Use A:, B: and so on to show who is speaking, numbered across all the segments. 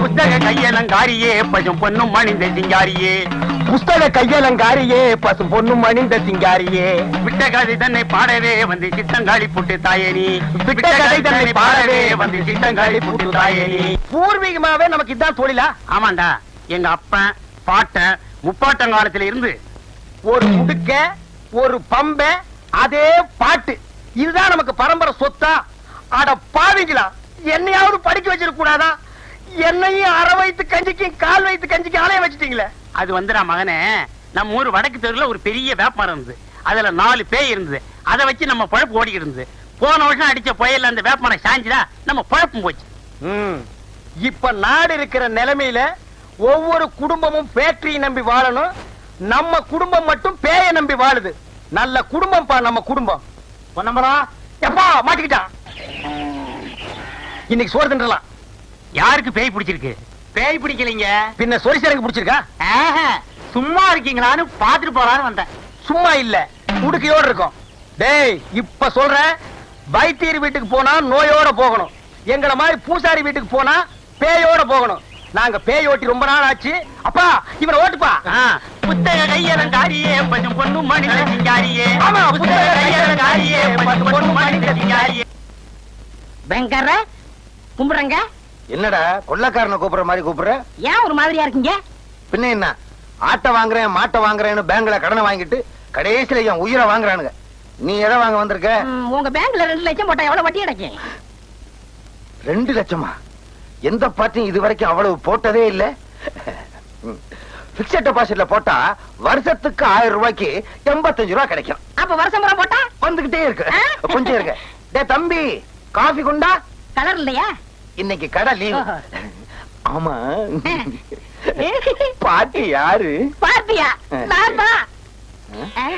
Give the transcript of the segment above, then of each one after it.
A: புஸ்தக கையலங்காரியே பசும் பொண்ணும் மணிந்த சிங்காரியே
B: புஸ்தக கையலங்காரியே பசும் பொண்ணும் மணிந்த சிங்காரியே
A: விட்ட கதை தன்னை பாடவே வந்து சித்தங்காளி புட்டு தாயனி
B: விட்ட கதை தன்னை பாடவே
A: வந்து சித்தங்காளி புட்டு தாயனி
B: பூர்வீகமாவே நமக்கு இதான் தொழிலா
A: ஆமாண்டா எங்க அப்பன் பாட்டன் முப்பாட்டங்காலத்துல இருந்து
B: ஒரு முடுக்க ஒரு பம்ப அதே பாட்டு இதுதான் நமக்கு பரம்பரை சொத்தா அட பாவிங்களா என்னையாவது படிக்க வச்சிருக்க கூடாதா என்னையும் அரை வயித்து கஞ்சிக்கும் கால் வயித்து கஞ்சிக்கும் ஆலயம் வச்சிட்டீங்களே
A: அது வந்துடா மகனே நம்ம ஊர் வடக்கு தெருவுல ஒரு பெரிய வேப்பமரம் இருந்தது அதுல நாலு பேய் இருந்தது அதை வச்சு நம்ம பழப்பு ஓடிக்கிட்டு இருந்தது போன வருஷம் அடிச்ச புயல்ல அந்த வேப்பமரம் சாஞ்சுதா நம்ம பழப்பும் போச்சு
B: ம். இப்ப நாடு இருக்கிற நிலைமையில ஒவ்வொரு குடும்பமும் ஃபேக்டரி நம்பி வாழணும் நம்ம குடும்பம் மட்டும் பேய நம்பி வாழுது நல்ல குடும்பம் பா நம்ம குடும்பம் பொன்னம்பரா எப்பா மாட்டிக்கிட்டான் இன்னைக்கு சோறு தின்றலாம்
A: யாருக்கு பேய் பிடிச்சிருக்கு
C: பேய் பிடிக்கலைங்க
B: பின்ன சொரிசரங்கு பிடிச்சிருக்கா
C: ஆஹா, சும்மா இருக்கீங்களான்னு பாத்துட்டு போலான்னு வந்தேன்
B: சும்மா இல்ல உடுக்கையோட இருக்கும் டேய் இப்ப சொல்றேன் வைத்தியர் வீட்டுக்கு போனா நோயோட போகணும் எங்கள மாதிரி பூசாரி வீட்டுக்கு போனா பேயோட போகணும் நாங்க பேய் ஓட்டி ரொம்ப நாள் ஆச்சு அப்பா இவனை ஓட்டுப்பா
A: ஆ, புத்தக கையலங்காரியே பசும் பொண்ணும் மணிந்த சிங்காரியே
B: ஆமா,
A: புத்தக கையலங்காரியே பசும் பொண்ணும் மணிந்த சிங்காரியே
D: பயங்கர கும்பிடுறங்க
E: என்னடா கொள்ளக்காரனை கூப்பிடுற மாதிரி கூப்பிடுற
D: ஏன் ஒரு மாதிரியா இருக்கீங்க
E: பின்ன என்ன ஆட்டை வாங்குறேன் மாட்டை வாங்குறேன்னு பேங்க்ல கடனை வாங்கிட்டு கடைசியில என் உயிரை வாங்குறானுங்க நீ எதை வாங்க வந்திருக்க
D: ம், உங்க பேங்க்ல ரெண்டு லட்சம் போட்டா எவ்வளவு வட்டி கிடைக்கும்
E: ரெண்டு லட்சமா எந்த பார்ட்டியும் இது வரைக்கும் அவ்வளவு போட்டதே இல்ல பிக்சட் டெபாசிட்ல போட்டா வருஷத்துக்கு ஆயிரம் ரூபாய்க்கு எண்பத்தஞ்சு ரூபாய் கிடைக்கும்
D: அப்ப வருஷம் பூரா போட்டா
E: வந்துகிட்டே இருக்கு
D: ஆ?
E: கொஞ்சம் இருக்கு டே தம்பி காஃபி கொண்டா
D: கலர் இல்லையா
E: இன்னைக்கு கடை லீவ்
D: ஓஹோ.
E: ஆமா பாட்டி யாரு
D: பார்த்தியா
E: ஆ.
D: நான் தான் ஆ?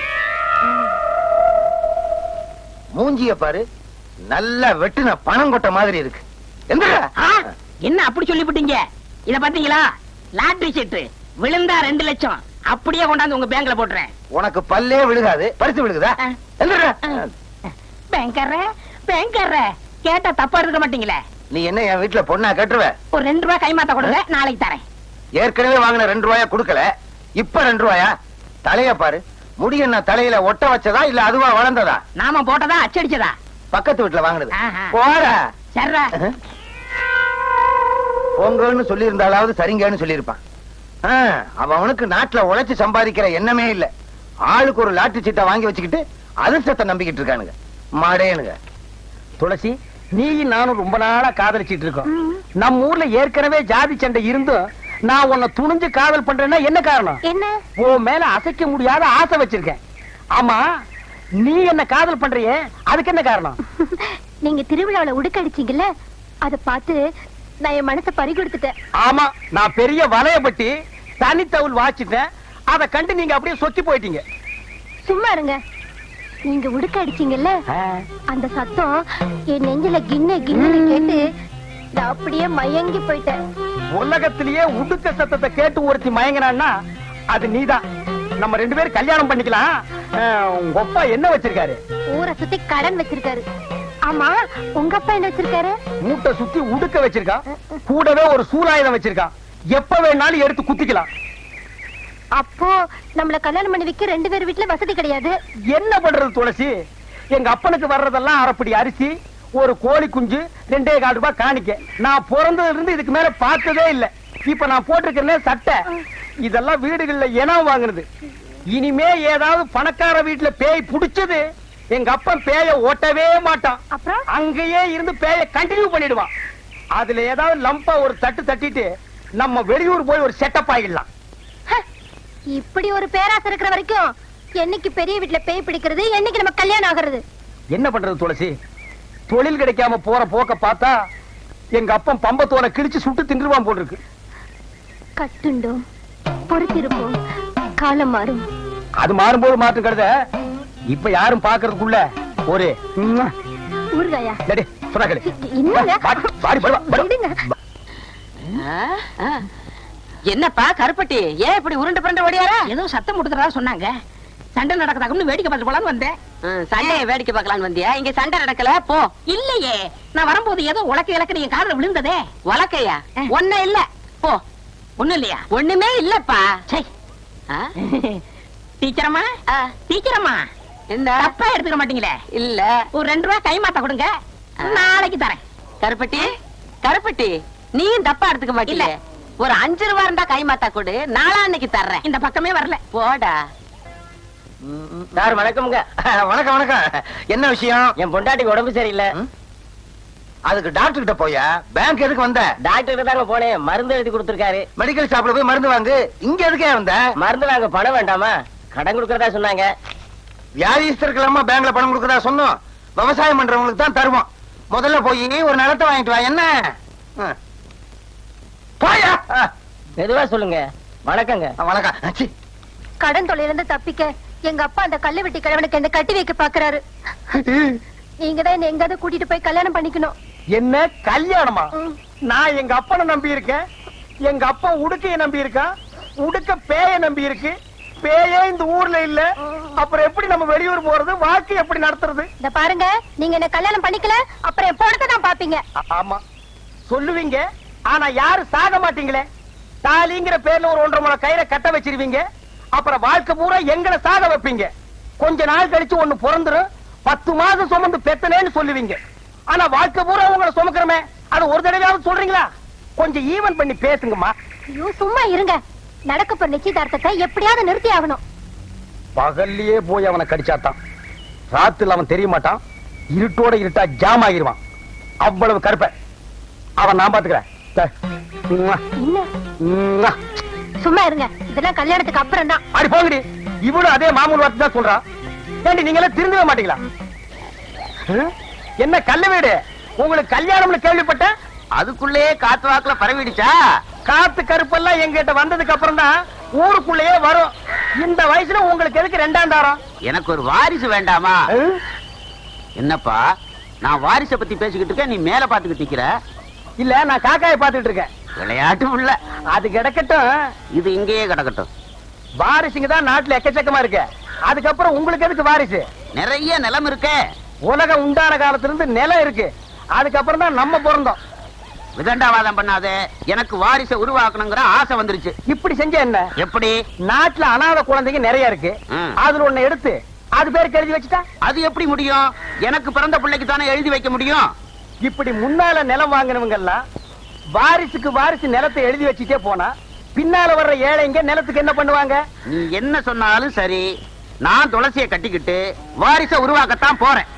E: மூஞ்சிய பாரு நல்லா வெட்டுன பணம் கொட்ட மாதிரி இருக்கு எந்திரா.
D: ஆ, என்ன அப்படி சொல்லிவிட்டீங்க இத பாத்தீங்களா லாட்டரி சீட்டு விழுந்தா ரெண்டு லட்சம் அப்படியே கொண்டாந்து உங்க பேங்க்ல போட்டுறேன்
E: உனக்கு பல்லே விழுகாது பரிசு விழுகுதா
D: ஆ.
E: எந்திரா.
D: பேங்கர்ற பேங்கர்ற கேட்டா தப்பா இருக்க மாட்டீங்களே
E: நீ என்ன என் வீட்டுல பொண்ணா கட்டுருவ
D: ஒரு ரெண்டு ரூபாய் கைமாத்த கொடுங்க நாளைக்கு தரேன்
E: ஏற்கனவே வாங்கின ரெண்டு ரூபாயா கொடுக்கல இப்ப ரெண்டு ரூபாயா தலைய பாரு முடி என்ன தலையில ஒட்ட வச்சதா இல்ல அதுவா வளர்ந்ததா
D: நாம போட்டதா அச்சடிச்சதா
E: பக்கத்து வீட்டுல வாங்கினது
D: ஆஹா.
E: போற
D: சர்ரா
E: பொங்கல்னு சொல்லி இருந்தாலாவது சரிங்கன்னு சொல்லியிருப்பான் ஆ, அவன் அவனுக்கு நாட்டுல உழைச்சு சம்பாதிக்கிற எண்ணமே இல்ல ஆளுக்கு ஒரு லாட்டரி சீட்டை வாங்கி வச்சுக்கிட்டு அதிர்ஷ்டத்தை நம்பிக்கிட்டு இருக்கானுங்க மாடேனுங்க
B: துளசி நீ நானும் ரொம்ப நாளா காதலிச்சிட்டு இருக்கோம் நம்ம ஊர்ல ஏற்கனவே ஜாதி சண்டை இருந்தும் நான் உன்னை துணிஞ்சு காதல் பண்றேன்னா என்ன காரணம்
F: என்ன
B: உன் மேல அசைக்க முடியாத ஆசை வச்சிருக்கேன் ஆமா நீ என்ன காதல் பண்றியே அதுக்கு என்ன காரணம்
F: நீங்க திருவிழாவுல உடுக்கடிச்சீங்கல்ல அத பார்த்து நான் என் மனசை பறி கொடுத்துட்டேன்
B: ஆமா நான் பெரிய வளையப்பட்டி தனித்தவுள் வாச்சிட்டேன் அதை கண்டு நீங்க அப்படியே சொக்கி போயிட்டீங்க
F: சும்மா இருங்க நீங்க உடுக்க அடிச்சீங்கல்ல அந்த சத்தம் என் நெஞ்சில கிண்ண கிண்ணு கேட்டு நான் அப்படியே மயங்கி போயிட்டேன்
B: உலகத்திலேயே உடுக்க சத்தத்தை கேட்டு ஒருத்தி மயங்கினான்னா அது நீதான் நம்ம ரெண்டு பேரும் கல்யாணம் பண்ணிக்கலாம் அஹ், உங்க அப்பா என்ன வச்சிருக்காரு
F: ஊரை சுத்தி கடன் வச்சிருக்காரு ஆமா உங்க அப்பா என்ன வச்சிருக்காரு
B: மூட்டை சுத்தி உடுக்க வச்சிருக்கான் கூடவே ஒரு சூலாயுதம் வச்சிருக்கான் எப்ப வேணாலும் எடுத்து குத்திக்கலாம்
F: அப்போ நம்மள கல்யாணம் பண்ணி வைக்க ரெண்டு பேர் வீட்டுல வசதி கிடையாது
B: என்ன பண்றது துளசி எங்க அப்பனுக்கு வர்றதெல்லாம் அரைப்படி அரிசி ஒரு கோழி குஞ்சு ரெண்டே கால் ரூபாய் காணிக்க நான் பிறந்ததுல இருந்து இதுக்கு மேல பார்த்ததே இல்ல இப்ப நான் போட்டிருக்கிறேன் சட்டை இதெல்லாம் வீடுகள்ல இனம் வாங்குனது இனிமே ஏதாவது பணக்கார வீட்டுல பேய் புடிச்சது எங்க அப்பன் பேய ஓட்டவே மாட்டான்
F: அப்புறம்
B: அங்கேயே இருந்து பேய கண்டினியூ பண்ணிடுவான் அதுல ஏதாவது லம்பா ஒரு தட்டு தட்டிட்டு நம்ம வெளியூர் போய் ஒரு செட்டப் ஆகிடலாம்
F: ஹ, இப்படி ஒரு பேராசை இருக்கிற வரைக்கும் என்னைக்கு பெரிய வீட்டுல பேய் பிடிக்கிறது என்னைக்கு நம்ம கல்யாணம் ஆகுறது
B: என்ன பண்றது துளசி தொழில் கிடைக்காம போற போக்க பார்த்தா எங்க அப்பன் பம்பத்தோட கிழிச்சு சுட்டு தின்றுவான் போல் இருக்கு
F: கட்டுண்டோம் பொறுத்திருப்போம் காலம் மாறும்
B: அது மாறும்போது மாற்றம் கருத இப்ப யாரும் பாக்குறதுக்குள்ள ஒரு ம்ம்.
F: ஊறுகாயா
B: டேய், சொன்னா கேளு.
F: என்னங்க?
B: வாடி, வாடி, படுவா, படுவா.
F: விடுங்க.
D: என்னப்பா கருப்பட்டி ஏன் இப்படி உருண்டு புரண்டு ஓடியாரா ஏதோ சத்தம் கொடுத்துறதா சொன்னாங்க சண்டை நடக்கதாக்குன்னு வேடிக்கை பார்த்து போலான்னு வந்தேன்
G: சண்டையை வேடிக்கை பார்க்கலான்னு வந்தியா இங்க சண்டை நடக்கல போ
D: இல்லையே நான் வரும்போது ஏதோ உலக்க இலக்கு என் காதுல விழுந்ததே
G: உலக்கையா ஒன்னும் இல்ல போ
D: ஒண்ணும் இல்லையா
G: ஒண்ணுமே இல்லப்பா
D: சை
G: ஆ?
D: டீச்சரம்மா
G: ஆ,
D: டீச்சரம்மா
G: என்ன
D: தப்பா எடுத்துக்க மாட்டீங்களே
G: இல்ல
D: ஒரு ரெண்டு ரூபா கை மாத்த கொடுங்க நாளைக்கு தரேன்
G: கருப்பட்டி கருப்பட்டி நீயும் தப்பா எடுத்துக்க மாட்டீங்க
D: இல்ல.
G: ஒரு அஞ்சு ரூபா இருந்தா கை மாத்தா கொடு நாளா அன்னைக்கு தர்றேன்
D: இந்த பக்கமே வரல
G: போடா
B: சார் வணக்கம்ங்க
E: வணக்கம் வணக்கம் என்ன விஷயம்
B: என் பொண்டாட்டிக்கு உடம்பு சரியில்லை
E: ம்? அதுக்கு டாக்டர் கிட்ட போயா பேங்க் எதுக்கு வந்த
B: டாக்டர் கிட்ட தாங்க போனேன் மருந்து எழுதி கொடுத்துருக்காரு
E: மெடிக்கல் ஷாப்ல போய் மருந்து வாங்கு இங்க எதுக்கே வந்த
B: மருந்து வாங்க பணம் வேண்டாமா கடன் கொடுக்கறதா சொன்னாங்க
E: வியாதிஸ்தருக்கெல்லாமா பேங்க்ல பணம் கொடுக்கறதா சொன்னோம் விவசாயம் பண்றவங்களுக்கு தான் தருவோம் முதல்ல போய் ஒரு நிலத்தை வாங்கிட்டு வா என்ன ஆ. போயா ஆ.
B: மெதுவா சொல்லுங்க வணக்கங்க
E: ஆ, வணக்கம் சி.
F: கடன் தொலைலிருந்து தப்பிக்க எங்க அப்பா அந்த கல்லு வெட்டி கிழவனுக்கு என்ன கட்டி வைக்க பாக்குறாரு நீங்க தான் என்ன எங்காவது கூட்டிட்டு போய் கல்யாணம் பண்ணிக்கணும்
B: என்ன கல்யாணமா
F: ம்.
B: நான் எங்க அப்பனை நம்பி இருக்கேன் எங்க அப்பா உடுக்கைய நம்பி இருக்கான் உடுக்க பேய நம்பி இருக்கு பேயே இந்த ஊர்ல இல்ல அப்புறம் எப்படி நம்ம வெளியூர் போறது வாழ்க்கை எப்படி நடத்துறது
F: இந்த பாருங்க நீங்க என்ன கல்யாணம் பண்ணிக்கல அப்புறம் என் பொண்ணத்தை தான் பாப்பீங்க
B: ஆ- ஆமா சொல்லுவீங்க ஆனா யாரும் சாக மாட்டீங்களே தாலிங்கிற பேர்ல ஒரு ஒன்றரை முளை கயிறை கட்ட வச்சிருவீங்க அப்புறம் வாழ்க்கை பூரா எங்களை சாக வைப்பீங்க கொஞ்ச நாள் கழிச்சு ஒண்ணு பிறந்துரும் பத்து மாசம் சுமந்து பெத்தனேன்னு சொல்லுவீங்க ஆனா வாழ்க்கை பூரா உங்களை சுமக்கிறமே அது ஒரு தடவையாவது சொல்றீங்களா கொஞ்சம் ஈவன் பண்ணி பேசுங்கம்மா
F: ஐயோ சும்மா இருங்க நடக்க போற நிச்சயதார்த்தத்தை எப்படியாவது நிறுத்தி ஆகணும்
B: பகல்லையே போய் அவனை கடிச்சாத்தான் ராத்துல அவன் தெரிய மாட்டான் இருட்டோட இருட்டா ஜாம் ஆகிருவான் அவ்வளவு கருப்ப அவன் நான் பாத்துக்கிறேன் த. உம்மா.
F: என்ன
B: உம்மா.
F: சும்மா இருங்க இதெல்லாம் கல்யாணத்துக்கு அப்புறம் தான்
B: அடி போங்கடி இவளும் அதே மாமூல் வார்த்தை தான் சொல்றான் ஏண்டி நீங்க எல்லாம் திருந்தவே மாட்டீங்களா ஹம்? என்ன கல்ல வீடு உங்களுக்கு கல்யாணம்னு கேள்விப்பட்டேன்
A: அதுக்குள்ளேயே காத்து வாக்குல பரவிடுச்சா
B: காத்து கருப்பெல்லாம் எங்கிட்ட வந்ததுக்கு அப்புறம் தான் ஊருக்குள்ளேயே வரும் இந்த வயசுல உங்களுக்கு எதுக்கு ரெண்டாம் தாரம்
A: எனக்கு ஒரு வாரிசு வேண்டாமா
B: ஹம்?
A: என்னப்பா நான் வாரிசை பத்தி பேசிக்கிட்டு இருக்கேன் நீ மேல பாத்துக்கிட்டு நிக்கிற
B: இல்ல நான் காக்காயை பாத்துட்டு இருக்கேன்
A: விளையாட்டு உள்ள
B: அது கிடக்கட்டும்
A: இது இங்கேயே கிடக்கட்டும்
B: வாரிசுங்க தான் நாட்டுல எக்கச்சக்கமா இருக்கு அதுக்கப்புறம் உங்களுக்கு எதுக்கு வாரிசு
A: நிறைய நிலம் இருக்கே
B: உலகம் உண்டான காலத்துல இருந்து நிலம் இருக்கு அதுக்கப்புறம் தான் நம்ம பிறந்தோம்
A: விதண்டாவாதம் பண்ணாத எனக்கு வாரிசை உருவாக்கணுங்கிற ஆசை வந்துருச்சு
B: இப்படி செஞ்ச என்ன
A: எப்படி
B: நாட்டுல அனாதை குழந்தைங்க நிறைய இருக்கு
A: ம்.
B: அதுல ஒண்ணு எடுத்து அது பேருக்கு எழுதி வச்சுட்டா
A: அது எப்படி முடியும் எனக்கு பிறந்த பிள்ளைக்கு தானே எழுதி வைக்க முடியும்
B: இப்படி முன்னால நிலம் வாங்கினவங்க எல்லாம் வாரிசுக்கு வாரிசு நிலத்தை எழுதி வச்சுட்டே போனா பின்னால வர்ற ஏழைங்க நிலத்துக்கு என்ன பண்ணுவாங்க
A: நீ என்ன சொன்னாலும் சரி நான் துளசியை கட்டிக்கிட்டு வாரிசை உருவாக்கத்தான் போறேன்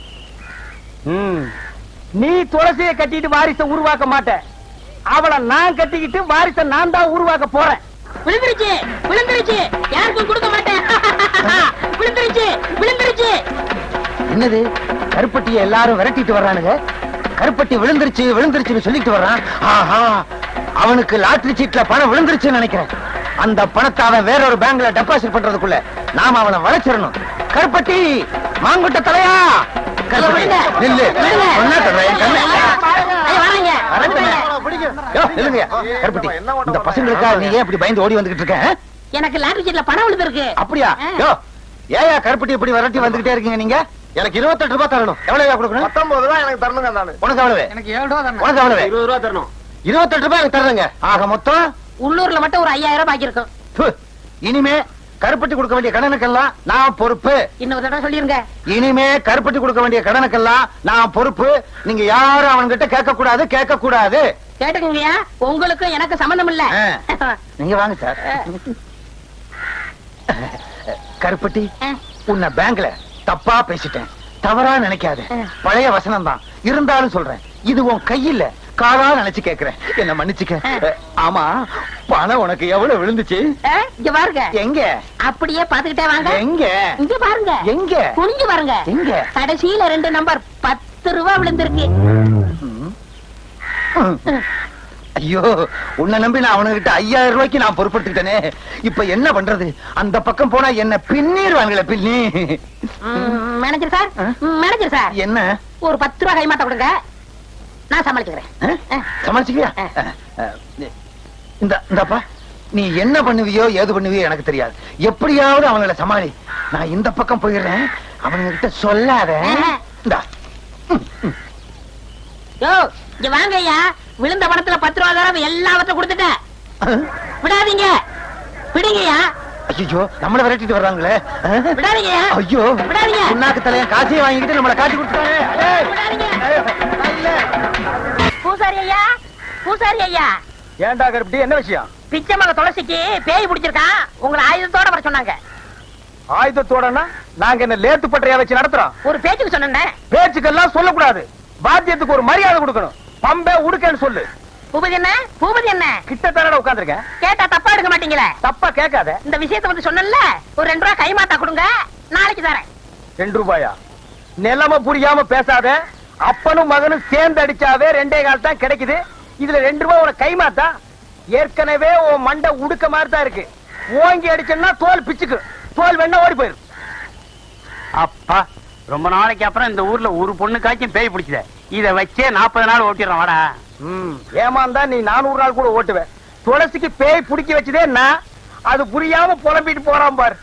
B: நீ துளசியை கட்டிட்டு வாரிசை உருவாக்க மாட்ட அவளை நான் கட்டிக்கிட்டு வாரிசை நான் தான் உருவாக்க போறேன்
D: விழுந்துருச்சு விழுந்துருச்சு யாருக்கும் கொடுக்க மாட்டேன் விழுந்துருச்சு விழுந்துருச்சு
E: என்னது கருப்பட்டியை எல்லாரும் விரட்டிட்டு வர்றானுங்க கருப்பட்டி விழுந்துருச்சு விழுந்துருச்சுன்னு சொல்லிட்டு வர்றான் ஆஹா அவனுக்கு லாட்டரி சீட்ல பணம் விழுந்துருச்சுன்னு நினைக்கிறேன் அந்த பணத்தை அவன் வேற ஒரு பேங்க்ல டெபாசிட் பண்றதுக்குள்ள நாம அவனை வளைச்சிடணும் கருப்பட்டி மாங்குட்ட தலையா கருப்பட்டி,
D: விடுங்க.
E: நில்லு.
D: விடுங்க.
E: சொன்னா தர்றேன், என் கண்ணு.
D: ஐயா, வராங்க.
E: வரட்டுமே. யோ, நில்லுங்கய்யா. கருப்பட்டி இந்த பசங்களுக்கா நீ ஏன் இப்படி பயந்து ஓடி வந்துகிட்டு இருக்க ஆ?
D: எனக்கு லாட்டரி சீட்ல பணம் விழுந்திருக்கு
E: அப்படியா
D: ஆ.
E: யோ ஏயா கருப்பட்டி இப்படி விரட்டி வந்துகிட்டே இருக்கீங்க நீங்க எனக்கு இருபத்தெட்டு ரூபாய் தரணும் எவ்வளவு கொடுக்கணும்
C: பத்தொன்பது ரூபாய் எனக்கு தரணுங்க நானு
E: உனக்கு எவ்வளவு
C: எனக்கு ஏழு ரூபா தரணும்
E: உனக்கு எவ்வளவு
C: இருபது ரூபா தரணும்
E: இருபத்தெட்டு ரூபாய் எனக்கு தர்றேங்க ஆக மொத்தம்
D: உள்ளூர்ல மட்டும் ஒரு ஐயாயிரம் பாக்கி இருக்கும்
E: ப்பு, இனிமே கருப்பட்டி கொடுக்க வேண்டிய கடனுக்கெல்லாம் நான் பொறுப்பு
D: இன்னொரு தடவை சொல்லிருங்க
E: இனிமே கருப்பட்டி கொடுக்க வேண்டிய கடனுக்கெல்லாம் நான் பொறுப்பு நீங்க யாரும் அவன்கிட்ட கேட்க கூடாது கேட்க கூடாது
D: கேட்டுக்கங்கய்யா உங்களுக்கு எனக்கு சம்பந்தம் இல்ல
E: ஆ. நீங்க வாங்க சார் கருப்பட்டி
D: ஆ.
E: உன்னை பேங்க்ல தப்பா பேசிட்டேன் தவறா நினைக்காத பழைய வசனம் தான் இருந்தாலும் சொல்றேன் இது உன் கையில காதா நினைச்சு கேக்குறேன் என்ன மன்னிச்சுக்க அஹ், ஆமா பணம் உனக்கு எவ்வளவு விழுந்துச்சு
D: ஆ, இங்க பாருங்க
E: எங்க
D: அப்படியே பாத்துக்கிட்டே வாங்க
E: எங்க
D: இங்க பாருங்க
E: எங்க
D: குனிஞ்சு பாருங்க
E: எங்க
D: கடைசியில ரெண்டு நம்பர் பத்து ரூபாய் விழுந்திருக்கு
E: ஐயோ உன்னை நம்பி நான் அவனுகிட்ட ஐயாயிரம் ரூபாய்க்கு நான் பொறுப்படுத்திட்டேனே இப்ப என்ன பண்றது அந்த பக்கம் போனா என்ன பின்னிடுவாங்களே பின்னி
D: ம், மேனேஜர் சார்
E: ஆ?
D: ம், மேனேஜர் சார்
E: என்ன
D: ஒரு பத்து ரூபாய் கைமாத்த கொடுங்க நான் சமாளிச்சுக்கிறேன்
E: அஹ்?
D: ஆ.
E: சமாளிச்சுக்கியா
D: ஆ.
E: அஹ், அஹ், இந்த இந்தப்பா நீ என்ன பண்ணுவியோ ஏது பண்ணுவியோ எனக்கு தெரியாது எப்படியாவது அவங்கள சமாளி நான் இந்த பக்கம் போயிடுறேன் அவனுங்க கிட்ட சொல்லாத
D: ஆஹா.
E: இந்தா
D: யோ இங்க வாங்க ஐயா விழுந்த பணத்துல பத்து ரூபா தடவை எல்லாவற்றையும் கொடுத்துட்டேன் விடாதீங்க விடுங்கய்யா
E: ஐயோ நம்மள விரட்டிட்டு வர்றாங்களே
D: விடாதீங்கய்யா
E: ஐயோ
D: விடாதீங்க.
E: புண்ணாக்கு தலையன் காசையும் வாங்கிட்டு நம்மள காட்டி கொடுத்தாங்க
D: விடாதீங்க பூசாரி ஐயா பூசாரி ஐயா
B: ஏன்டா கருப்பட்டி என்ன விஷயம்
D: பிச்சைமக துளசிக்கு பேய் பிடிச்சிருக்கான் உங்களை ஆயுதத்தோட வர சொன்னாங்க
B: ஆயுதத்தோடனா நாங்க என்ன லேத்து பட்டறையா வச்சு நடத்துறோம்
D: ஒரு பேச்சுக்கு சொன்னேன்
B: பேச்சுக்கெல்லாம் சொல்லக்கூடாது வாத்தியத்துக்கு ஒரு மரியாதை கொடுக்கணும் பம்பே உடுக்கன்னு சொல்லு
D: பூபதி என்ன பூபதி என்ன
B: கிட்ட தானடா உட்காந்துருக்கேன்
D: கேட்டா தப்பா எடுக்க மாட்டீங்களே
B: தப்பா கேட்காத
D: இந்த விஷயத்தை வந்து சொன்னேன்ல ஒரு ரெண்டு ரூபா கைமாத்தா கொடுங்க நாளைக்கு தரேன்
B: ரெண்டு ரூபாயா நிலைமை புரியாம பேசாத அப்பனும் மகனும் சேர்ந்து அடிச்சாவே ரெண்டே கால் தான் கிடைக்குது இதுல ரெண்டு ரூபாய் உனக்கு கைமாத்தா ஏற்கனவே உன் மண்டை உடுக்க மாதிரி தான் இருக்கு ஓங்கி அடிச்சேன்னா தோல் பிச்சுக்கு தோல் வேணா ஓடி போயிரும்
A: அப்பா ரொம்ப நாளைக்கு அப்புறம் இந்த ஊர்ல ஒரு பொண்ணுக்காச்சும் பேய் பிடிச்சத இத வச்சே நாற்பது நாள் ஓட்டிடுறோம் வாடா
B: ம், ஏமாந்தா நீ நானூறு நாள் கூட ஓட்டுவ துளசிக்கு பேய் பிடிக்க வச்சதே நான் அது புரியாம புலம்பிட்டு போறான் பாரு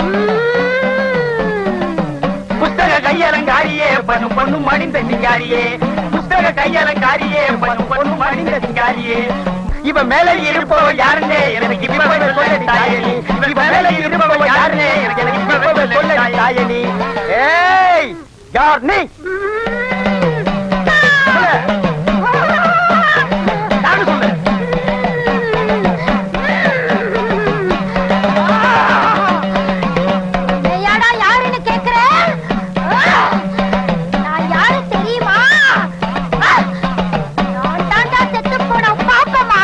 B: புஸ்தக கையலங்காரியே பண்ணு பொண்ணு மடிந்த சிங்காரியே புஸ்தக கையலங்காரியே பண்ணு பொண்ணு மடிந்த சிங்காரியே இவ மேல இருப்பவ யாருன்னே எனக்கு இப்பவே சொல்ல தாயனி இவ மேல இருப்பவ யாருன்னே எனக்கு எனக்கு இப்பவே சொல்ல தாயனி ஏய் யார் நீ சொல்லு. யாரு சொல்லு
F: ஏயாடா யாருன்னு கேக்குற நான் யாரு தெரியுமா நான் தாண்டா செத்து போன பாப்பமா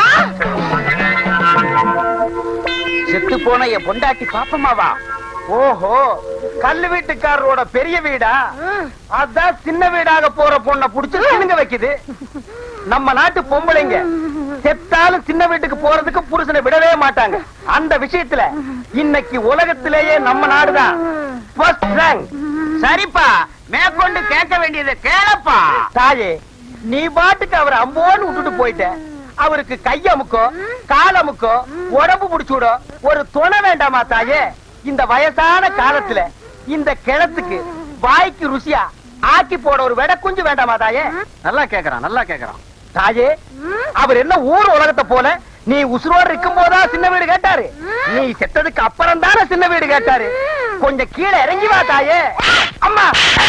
B: செத்து போன என் பொண்டாட்டி பாப்பமாவா ஓஹோ கல்லு வீட்டுக்காரரோட பெரிய வீடா அதான் சின்ன வீடாக போற பொண்ண புடிச்சு சினுங்க வைக்குது நம்ம நாட்டு பொம்பளைங்க செத்தாலும் சின்ன வீட்டுக்கு போறதுக்கு புருஷனை விடவே மாட்டாங்க அந்த விஷயத்துல இன்னைக்கு உலகத்திலேயே நம்ம நாடுதான் first rank.
A: சரிப்பா மேற்கொண்டு கேட்க வேண்டியதை கேளப்பா
B: தாயே நீ பாட்டுக்கு அவர் அம்போன்னு விட்டுட்டு போயிட்ட அவருக்கு கையமுக்கோ காலமுக்கோ உடம்பு முடிச்சுடோ ஒரு துணை வேண்டாமா தாயே இந்த வயசான காலத்துல இந்த கிணத்துக்கு வாய்க்கு ருசியா ஆக்கி போட ஒரு வெட குஞ்சு வேண்டாமா தாயே
A: நல்லா கேக்குறான் நல்லா கேக்குறான்
B: தாயே அவர் என்ன ஊர் உலகத்தை போல நீ உசுரோடு இருக்கும் போதா சின்ன வீடு கேட்டாரு நீ செத்ததுக்கு அப்புறம் தானே சின்ன வீடு கேட்டாரு கொஞ்சம் கீழே இறங்கி வா தாயே அம்மா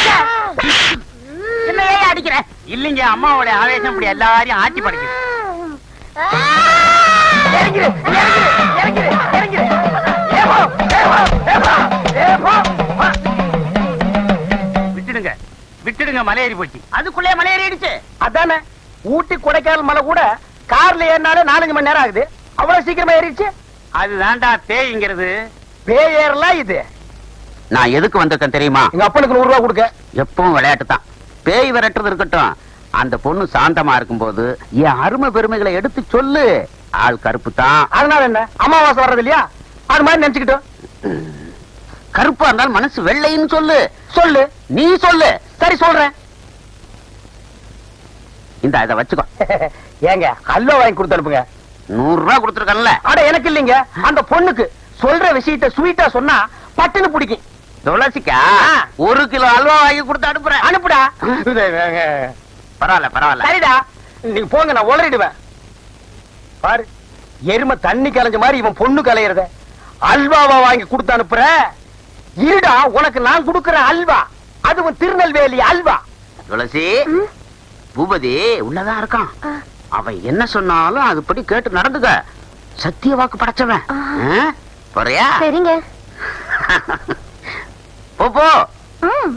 A: என்ன ஏன் அடிக்கிறேன் இல்லைங்க அம்மாவோட ஆவேசம் இப்படி எல்லாரையும் ஆட்சி படைக்குது
B: இறங்கிரு இறங்கிரு இறங்கிரு இறங்கிரு ஏப்போ ஏப்போ ஏப்போ ஏப்போ வா.
A: விட்டுடுங்க விட்டுடுங்க மலையேறி போச்சு அதுக்குள்ளே மலையேறிடுச்சு
B: அதானே ஊட்டி கொடைக்கானல் மலை கூட கார்ல ஏறினாலே நாலஞ்சு மணி நேரம் ஆகுது அவ்வளவு சீக்கிரமா ஏறிடுச்சு
A: அதுதான்டா தேய்ங்கிறது
B: பேய் ஏறலாம் இது
A: நான் எதுக்கு வந்திருக்கேன் தெரியுமா
B: எங்க அப்பனுக்கு நூறு ரூபா கொடுக்க
A: எப்பவும் விளையாட்டு தான் பேய் விரட்டுறது இருக்கட்டும் அந்த பொண்ணு சாந்தமா இருக்கும்போது என் அருமை பெருமைகளை எடுத்து சொல்லு ஆள் கருப்பு தான்
B: அதனால என்ன அமாவாசை வர்றது இல்லையா அது மாதிரி நினைச்சுக்கிட்டோம்
A: கருப்பா இருந்தாலும் மனசு வெள்ளைன்னு சொல்லு
B: சொல்லு
A: நீ சொல்லு
B: சரி சொல்றேன்
A: இந்த இதை வச்சுக்கோ
B: ஏங்க அல்வா வாங்கி கொடுத்து அனுப்புங்க
A: நூறு ரூபாய் கொடுத்துருக்கல
B: அட எனக்கு இல்லைங்க அந்த பொண்ணுக்கு சொல்ற விஷயத்த ஸ்வீட்டா சொன்னா பட்டுன்னு பிடிக்கும்
A: துளசிக்கா
B: ஆ.
A: ஒரு கிலோ அல்வா வாங்கி கொடுத்து அனுப்புறேன்
B: அனுப்புடா
A: பரவாயில்ல பரவாயில்ல
B: சரிடா நீங்க போங்க நான் உளறிடுவேன் பாரு எருமை தண்ணி கலைஞ்ச மாதிரி இவன் பொண்ணு கலையறத அல்வாவா வாங்கி கொடுத்து அனுப்புற இருடா உனக்கு நான் கொடுக்கிற அல்வா அதுவும் திருநெல்வேலி அல்வா
A: துளசி பூபதி உள்ளதான் இருக்கான் அவன் என்ன சொன்னாலும் அதுபடி கேட்டு நடந்துக்க சத்திய வாக்கு படைச்சவன் ஆ? போறியா
F: சரிங்க
A: போ போ
F: ம்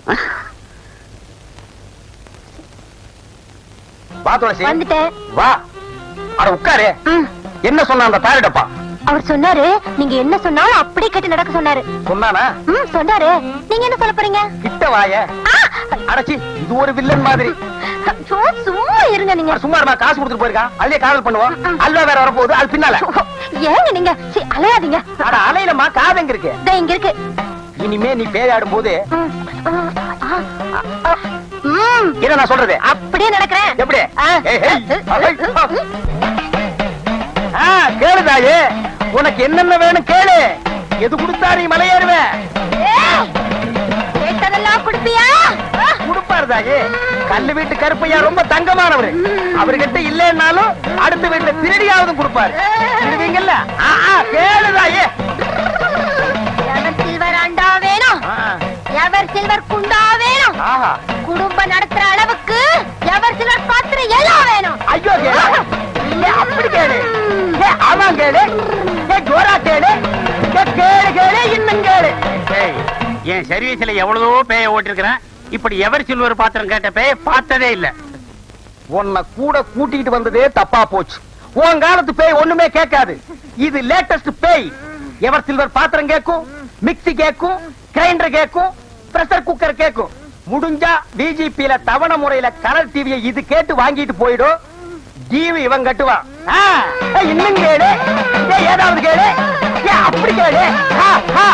B: வா துளசி
F: வந்துட்டேன்
B: வா அட உட்காரு
F: ம்
B: என்ன சொன்ன அந்த தாரிடப்பா
F: அவர் சொன்னாரு நீங்க என்ன சொன்னாலும் அப்படியே கேட்டு நடக்க சொன்னாரு
B: சொன்னானா
F: ம் சொன்னாரு நீங்க என்ன சொல்ல போறீங்க
B: கிட்ட வாய
F: ஆ!
B: அடச்சி இது ஒரு வில்லன் மாதிரி
F: ஐயோ, சும்மா இருங்க நீங்க
B: அட, சும்மா இருமா காசு கொடுத்துட்டு போயிருக்கான் அதுலயே காதல் பண்ணுவோம் அல்வா வேற வரப்போகுது அது பின்னால
F: ஏங்க நீங்க சீ, அலையாதீங்க
B: அட அலையிலமா காது எங்க இருக்கு
F: இதோ இங்க இருக்கு
B: இனிமே நீ பேயாடும் போது
F: ம், ம், ஆ, ஆ, ம்,
B: என்ன நான் சொல்றது
F: அப்படியே நடக்கிறேன்
B: எப்படி
F: ஆ.
B: ஏய், ஏய், ஏய், ஆ, கேளு தாயே உனக்கு என்னென்ன வேணும் கேளு எது கொடுத்தா நீ மலையேறுவ
F: ஏய், கேட்டதெல்லாம் குடுப்பியா
B: கொடுப்ப கொடுப்பாரு தாயே கல்லு வீட்டு கருப்பையா ரொம்ப தங்கமானவரு அவர்கிட்ட இல்லைன்னாலும் அடுத்த வீட்டுல திருடியாவது கொடுப்பாரு திருடுவீங்கல்ல ஆ, ஆ, கேளு தாயே
F: எவர் சில்வர் அண்டா வேணும்
B: ஆ,
F: எவர் சில்வர் குண்டா வேணும்
B: ஆஹா
F: குடும்பம் நடத்துற அளவுக்கு எவர் சில்வர் பாத்திரம் எல்லாம் வேணும்
B: ஐயோ கேளு ஏ, அப்படி கேளு ஏ, ஆமா கேளு ஏ, ஜோரா கேளு ஏ, கேளு கேளு இன்னும் கேளு
A: ஏய், என் சர்வீஸ்ல எவ்வளவோ பேய ஓட்டிருக்கிறேன் இப்படி எவர் சில்வர் பாத்திரம் கேட்ட பேய பார்த்ததே இல்ல
B: உன்னை கூட கூட்டிட்டு வந்ததே தப்பா போச்சு உன் காலத்து பேய் ஒண்ணுமே கேட்காது இது லேட்டஸ்ட் பேய் எவர் சில்வர் பாத்திரம் கேட்கும் மிக்ஸி கேட்கும் கிரைண்டர் கேட்கும் பிரஷர் குக்கர் கேட்கும் முடிஞ்சா டிஜிபில தவணை முறையில கலர் டிவியை இது கேட்டு வாங்கிட்டு போயிடும் டிவி இவன் கட்டுவான் ஆ, ஏய், இன்னும் கேளு ஏய், ஏதாவது கேளு ஏய், அப்படி கேளு ஆ, ஆ.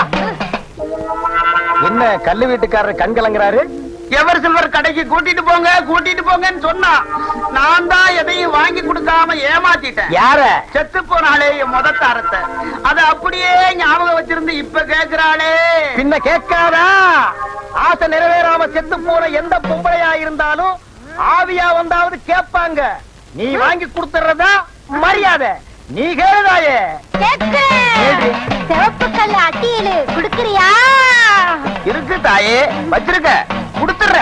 B: என்ன கல்லு வீட்டுக்காரர் கண் கலங்குறாரு
A: எவர் சில்வர் கடைக்கு கூட்டிட்டு போங்க கூட்டிட்டு போங்கன்னு சொன்னா நான் தான் எதையும் வாங்கி கொடுக்காம ஏமாத்திட்டேன்
B: யார
A: செத்து போனாலே என் முத தாரத்தை அத அப்படியே ஞாபகம் வச்சிருந்து இப்ப கேக்குறாளே
B: பின்ன கேட்காதா ஆசை நிறைவேறாம செத்து போன எந்த பொம்பளையா இருந்தாலும் ஆவியா வந்தாவது கேட்பாங்க நீ வாங்கி கொடுத்துறதா மரியாதை நீ கேளுதாயே
F: கேக்கு சிவப்பு கல்லு அட்டியலு குடுக்கறியா
B: இருக்கு தாயே வச்சிருக்க கொடுத்துற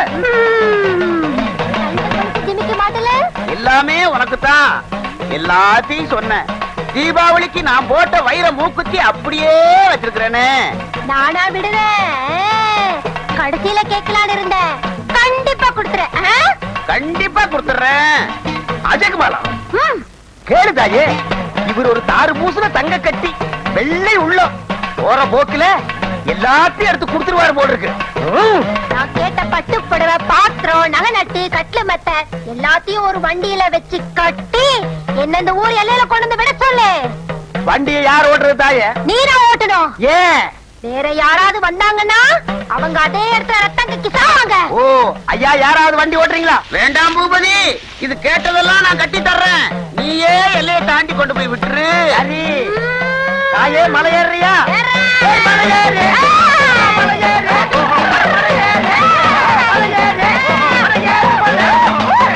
F: ஜிமிக்க மாட்டல
A: எல்லாமே உனக்கு தான் எல்லாத்தையும் சொன்னேன் தீபாவளிக்கு நான் போட்ட வைர மூக்குத்தி அப்படியே வச்சிருக்கிறேனே
F: நானா விடுறேன் கடைசியில கேட்கலான்னு இருந்தேன் கண்டிப்பா கொடுத்துறேன் ஆ?
A: கண்டிப்பா கொடுத்துறேன்
B: அஜகுமாலா
F: ம்.
B: கேளு தாயே இவர் ஒரு தாறு பூசுன தங்க கட்டி வெள்ளை உள்ளம் போற போக்குல எல்லாத்தையும் எடுத்து கொடுத்துருவாரு போல இருக்கு ம்.
F: நான் கேட்ட பட்டு புடவை பாத்திரம் நகை நட்டு கட்லு மெத்த எல்லாத்தையும் ஒரு வண்டியில வச்சு கட்டி என்ன இந்த ஊர் எல்லையில கொண்டு வந்து விட சொல்லு
B: வண்டியை யார் ஓட்டுறது தாயே
F: நீரா ஓட்டணும்
B: ஏன்
F: வேற யாராவது வந்தாங்கன்னா அவங்க அதே இடத்துல ரத்தம் கக்கி சாவாங்க
B: ஓ ஐயா யாராவது வண்டி ஓட்டுறீங்களா
A: வேண்டாம் பூபதி இது கேட்டதெல்லாம் நான் கட்டி தர்றேன் நீயே எல்லையை தாண்டி கொண்டு போய் விட்டுரு
B: சரி தாயே மலை ஏறுறியா
F: ஏறு.
B: ஏய், மலை ஏறு.
F: ஆ.
B: மலை ஏறு. மலை ஏறு. மலை ஏறு. மலை ஏறு.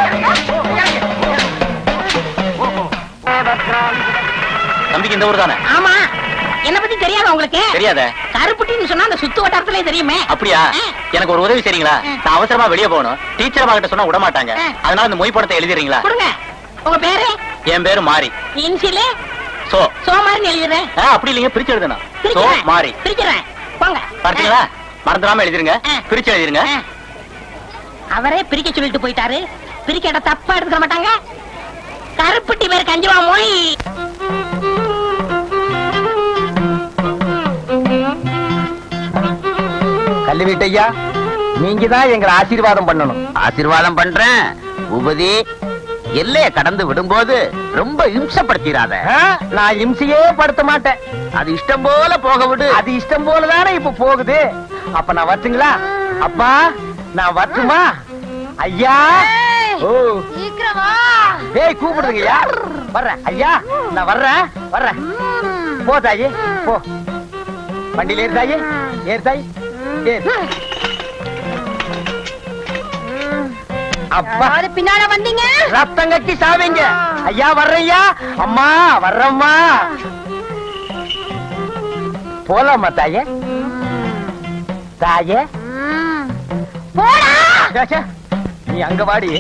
E: தம்பிக்கு இந்த ஊர் தானே
D: ஆமா என்ன பத்தி தெரியாதா உங்களுக்கு
E: தெரியாத
D: கருப்புட்டின்னு சொன்னா அந்த சுத்து வட்டாரத்திலே தெரியுமே
E: அப்படியா
D: ஆ.
E: எனக்கு ஒரு உதவி செய்றீங்களா
D: ஆ.
E: நான் அவசரமா வெளியே போகணும் டீச்சர் கிட்ட சொன்னா விட மாட்டாங்க
D: ஆ.
E: அதனால இந்த மொய் படத்தை எழுதிறீங்களா
D: கொடுங்க உங்க பேரு
E: என் பேரு மாறி
D: இன்சிலு
E: சோ
D: சோமாரின்னு எழுதிடுறேன்
E: ஆ, அப்படி இல்லைங்க பிரிச்சு எழுதணும் சோ
D: பிரிக்கிறேன்
E: மாறி
D: பிரிக்கிறேன் போங்க
E: பார்த்தீங்களா மறந்துடாம எழுதிருங்க
D: ஆ.
E: பிரிச்சு எழுதிருங்க
D: ஆ. அவரே பிரிக்க சொல்லிட்டு போயிட்டாரு பிரிக்கட்ட தப்பா எடுத்துக்க மாட்டாங்க கருப்பட்டி பேர் கஞ்சிவா மொய்
B: கல்லு வீட்டையா நீங்க தான் எங்களை ஆசீர்வாதம் பண்ணணும்
A: ஆசீர்வாதம் பண்றேன் பூபதி எல்லைய கடந்து விடும்போது ரொம்ப இம்சப்படுத்திடாத
B: ஆ, நான் இம்சையே படுத்த மாட்டேன்
A: அது இஷ்டம் போல போக விடு
B: அது இஷ்டம் போலதானே இப்ப போகுது அப்ப நான் வரட்டுங்களா அப்பா நான் வரட்டுமா ஐயா
F: ஏய்,
B: ஓ
F: சீக்கிரம் வா
B: டேய் கூப்பிடுங்கய்யா வர்றேன் ஐயா நான் வர்றேன் வர்றேன் போ தாயி போ வண்டியில ஏறு தாயி ஏறு தாயி ஏறு அப்பா
F: யாராவது பின்னால வந்தீங்க
B: ரத்தம் கட்டி சாவீங்க ஐயா வர்றையா அம்மா வர்றம்மா போலாமா தாயே தாயே
F: ம். போடா
B: ச்சே, ச்சே. நீ அங்க வாடி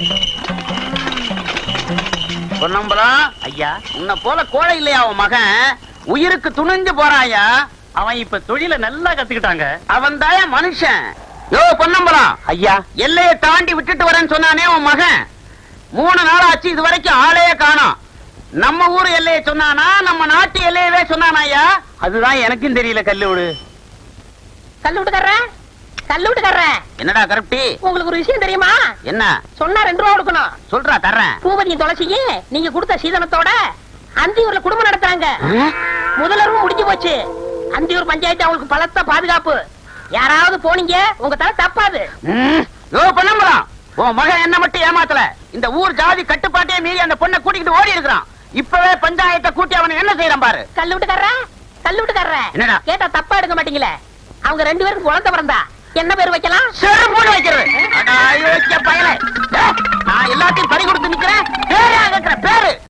A: பொன்னம்பலம் ஐயா உன்னை போல கோழை இல்லையா அவன் மகன் உயிருக்கு துணிஞ்சு போறாயா அவன் இப்ப தொழில நல்லா கத்துக்கிட்டாங்க அவன் தாயா மனுஷன் யோ பொன்னம்பலம்
B: ஐயா
A: எல்லையை தாண்டி விட்டுட்டு வரேன்னு சொன்னானே உன் மகன் மூணு நாள் ஆச்சு இது வரைக்கும் ஆளே காணோம் நம்ம ஊர் எல்லையை சொன்னானா நம்ம நாட்டு எல்லையவே சொன்னானா ஐயா அதுதான் எனக்கும் தெரியல கல்லூடு
D: கல்லு விட்டுக்கறேன் கல்லு விட்டுக்கறேன்
A: என்னடா கருப்டி
D: உங்களுக்கு ஒரு விஷயம் தெரியுமா
A: என்ன
D: சொன்னா ரெண்டு ரூபா கொடுக்கணும்
A: சொல்றா தர்றேன்
D: பூபதி துளசிக்கு நீங்க கொடுத்த சீதனத்தோட அந்தியூர்ல குடும்பம் நடத்துறாங்க முதலரும் முடிஞ்சு போச்சு அந்தியூர் பஞ்சாயத்து அவங்களுக்கு பலத்த பாதுகாப்பு யாராவது போனீங்க உங்க தலை தப்பாது
A: ம். யோ பொன்னம்பலம் உன் மகன் என்ன மட்டும் ஏமாத்தல இந்த ஊர் ஜாதி கட்டுப்பாட்டையே மீறி அந்த பொண்ணை கூட்டிக்கிட்டு ஓடி இருக்கிறான் இப்பவே பஞ்சாயத்தை கூட்டி அவனை என்ன செய்யறான் பாரு
D: கல்லு விட்டுக்கறேன் கல்லு விட்டுக்கறேன்
A: என்னடா?
D: கேட்டா தப்பா எடுக்க மாட்டீங்களே அவங்க ரெண்டு பேரும் குழந்தை பிறந்தா என்ன பேர் வைக்கலாம்
A: செருப்போடு வைக்கிறது அட, அயோக்கிய பயலே. ஏ, நான் எல்லாத்தையும் பறி கொடுத்து நிக்கிறேன் பேரு கேட்கிற பேரு